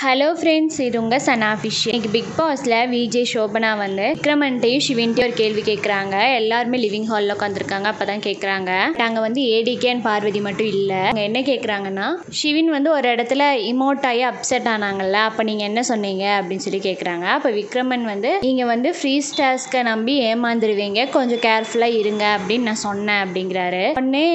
hello friends இது உங்கள் Sana fish இன்னைக்கு பிக் பாஸில் விஜே சோபனா வந்து விக்ரமன்ட்டையும் சிவின்ட்டையும் ஒரு கேள்வி கேட்குறாங்க எல்லாருமே லிவிங் ஹாலில் உட்காந்துருக்காங்க அப்போ தான் கேட்குறாங்க நாங்கள் வந்து ஏடிகே அண்ட் பார்வதி மட்டும் இல்லை அவங்க என்ன கேட்குறாங்கன்னா சிவின் வந்து ஒரு இடத்துல இமோட் ஆகி அப்செட் ஆனாங்கல்ல அப்போ நீங்கள் என்ன சொன்னீங்க அப்படின்னு சொல்லி கேட்குறாங்க அப்போ விக்ரமன் வந்து நீங்கள் வந்து ஃப்ரீ ஸ்டாஸ்க்கை நம்பி ஏமாந்துருவீங்க கொஞ்சம் கேர்ஃபுல்லாக இருங்க அப்படின்னு நான் சொன்னேன் அப்படிங்கிறாரு உடனே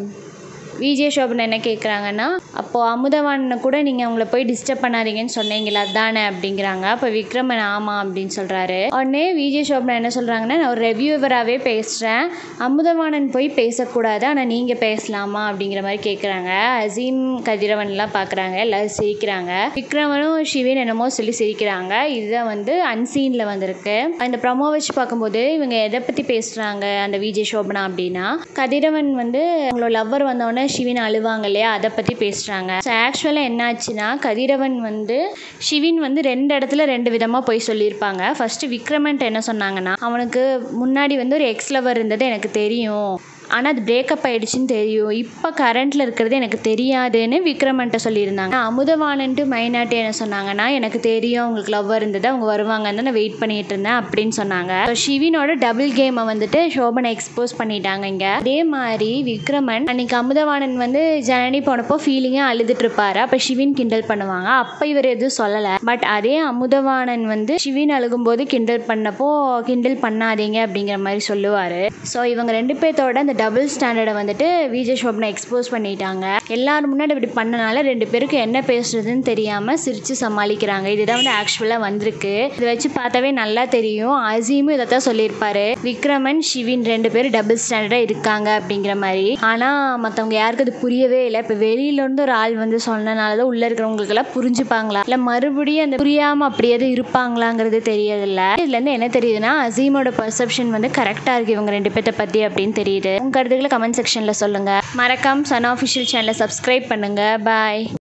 விஜய் சோபன் என்ன கேட்குறாங்கன்னா அப்போது அமுதவானை கூட நீங்கள் அவங்கள போய் டிஸ்டர்ப் பண்ணாதீங்கன்னு சொன்னீங்களா அதானே அப்படிங்கிறாங்க அப்போ விக்ரமன் ஆமாம் அப்படின்னு சொல்கிறாரு உடனே விஜய் சோபனா என்ன சொல்கிறாங்கன்னா நான் ஒரு ரெவ்யூவராகவே பேசுகிறேன் அமுதவாணன் போய் பேசக்கூடாது ஆனால் நீங்கள் பேசலாமா அப்படிங்கிற மாதிரி கேட்குறாங்க அசீம் கதிரவன்லாம் பார்க்குறாங்க எல்லோரும் சிரிக்கிறாங்க விக்ரமனும் சிவின் என்னமோ சொல்லி சிரிக்கிறாங்க இதுதான் வந்து அன்சீனில் வந்திருக்கு அந்த ப்ரமோ வச்சு பார்க்கும்போது இவங்க எதை பற்றி பேசுகிறாங்க அந்த விஜய் சோபனா அப்படின்னா கதிரவன் வந்து அவங்களோட லவ்வர் வந்தோடனே சிவின் அழுவாங்க இல்லையா அதை பற்றி பேசுகிறாங்க ஸோ ஆக்சுவலாக என்னாச்சுன்னா கதிரவன் வந்து சிவின் வந்து ரெண்டு இடத்துல ரெண்டு விதமாக போய் சொல்லியிருப்பாங்க ஃபஸ்ட்டு விக்ரமன்ட் என்ன சொன்னாங்கன்னா அவனுக்கு முன்னாடி வந்து ஒரு எக்ஸ் லவர் இருந்தது எனக்கு தெரியும் ஆனால் அது பிரேக்கப் ஆகிடுச்சின்னு தெரியும் இப்போ கரண்ட்டில் இருக்கிறது எனக்கு தெரியாதுன்னு விக்ரமன்ட்ட சொல்லியிருந்தாங்க அமுதவானன்ட்டு மைனாட்டி என்ன சொன்னாங்கன்னா எனக்கு தெரியும் அவங்களுக்கு லவ்வர் இருந்தது அவங்க வருவாங்கன்னு நான் வெயிட் பண்ணிட்டு இருந்தேன் அப்படின்னு சொன்னாங்க ஸோ ஷிவினோட டபுள் கேமை வந்துட்டு சோபனை எக்ஸ்போஸ் பண்ணிட்டாங்க இங்கே அதே மாதிரி விக்ரமன் அன்னைக்கு அமுதவாணன் வந்து ஜனனி போனப்போ ஃபீலிங்காக அழுதுட்டு இருப்பாரு அப்போ ஷிவின் கிண்டல் பண்ணுவாங்க அப்போ இவர் எதுவும் சொல்லலை பட் அதே அமுதவாணன் வந்து ஷிவின் அழுகும்போது கிண்டல் பண்ணப்போ கிண்டல் பண்ணாதீங்க அப்படிங்கிற மாதிரி சொல்லுவார் ஸோ இவங்க ரெண்டு பேர்த்தோட அந்த டபுள் ஸ்டாண்டர்டை வந்துட்டு விஜய் சோப்னா எக்ஸ்போஸ் பண்ணிட்டாங்க எல்லாரும் முன்னாடி இப்படி பண்ணனால ரெண்டு பேருக்கு என்ன பேசுறதுன்னு தெரியாமல் சிரித்து சமாளிக்கிறாங்க இதுதான் வந்து ஆக்சுவலாக வந்திருக்கு இதை வச்சு பார்த்தாவே நல்லா தெரியும் அசீமும் இதை தான் சொல்லியிருப்பாரு விக்ரமன் ஷிவின் ரெண்டு பேரும் டபுள் ஸ்டாண்டர்டாக இருக்காங்க அப்படிங்கிற மாதிரி ஆனால் மற்றவங்க யாருக்கும் அது புரியவே இல்லை இப்போ வெளியிலேருந்து ஒரு ஆள் வந்து சொன்னனால தான் உள்ளே இருக்கிறவங்களுக்கெல்லாம் புரிஞ்சுப்பாங்களா இல்லை மறுபடியும் அந்த புரியாமல் அப்படியே தான் இருப்பாங்களாங்கிறது தெரியதில்ல இதுலேருந்து என்ன தெரியுதுன்னா அசீமோட பர்செப்ஷன் வந்து கரெக்டாக இருக்குது இவங்க ரெண்டு பேர்த்த பற்றி அப்படின்னு தெரியுது உங்கள் கருத்துக்களை கமெண்ட் செக்ஷனில் சொல்லுங்கள் மறக்காம சன் ஆஃபிஷியல் சேனலை சப்ஸ்கிரைப் பண்ணுங்கள் பாய்